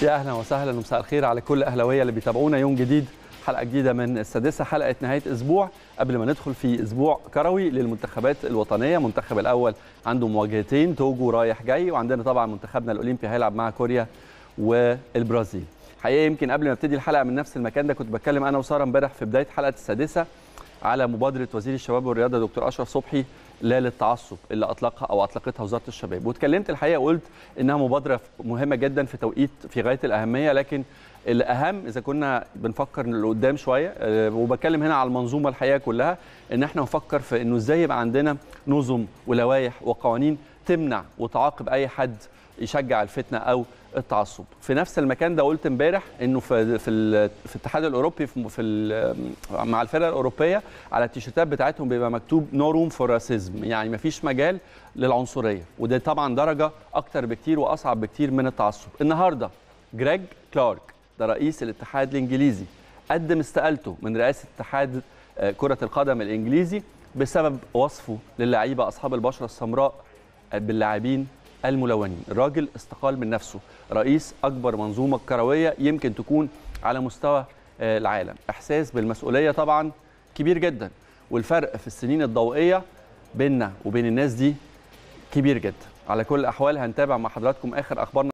يا اهلا وسهلا ومساء الخير على كل اهلاويه اللي بيتابعونا يوم جديد حلقه جديده من السادسه حلقه نهايه اسبوع قبل ما ندخل في اسبوع كروي للمنتخبات الوطنيه المنتخب الاول عنده مواجهتين توجو رايح جاي وعندنا طبعا منتخبنا الاولمبي هيلعب مع كوريا والبرازيل حقيقه يمكن قبل ما ابتدي الحلقه من نفس المكان ده كنت بتكلم انا وساره امبارح في بدايه حلقه السادسه على مبادره وزير الشباب والرياضه دكتور اشرف صبحي لا للتعصب اللي اطلقها او اطلقتها وزاره الشباب واتكلمت الحقيقه وقلت انها مبادره مهمه جدا في توقيت في غايه الاهميه لكن الاهم اذا كنا بنفكر لقدام شويه وبتكلم هنا على المنظومه الحقيقه كلها ان احنا نفكر في انه ازاي يبقى عندنا نظم ولوائح وقوانين تمنع وتعاقب اي حد يشجع الفتنه او التعصب في نفس المكان ده قلت امبارح انه في في, في الاتحاد الاوروبي في, في مع الفرق الاوروبيه على التيشيرتات بتاعتهم بيبقى مكتوب نو روم فور راسيزم يعني ما فيش مجال للعنصريه وده طبعا درجه اكتر بكتير واصعب بكتير من التعصب النهارده جريج كلارك ده رئيس الاتحاد الانجليزي قدم استقالته من رئاسه اتحاد كره القدم الانجليزي بسبب وصفه للاعيبه اصحاب البشره السمراء باللاعبين الملونين الراجل استقال من نفسه رئيس اكبر منظومه كرويه يمكن تكون على مستوى العالم احساس بالمسؤوليه طبعا كبير جدا والفرق في السنين الضوئيه بيننا وبين الناس دي كبير جدا على كل الاحوال هنتابع مع حضراتكم اخر اخبارنا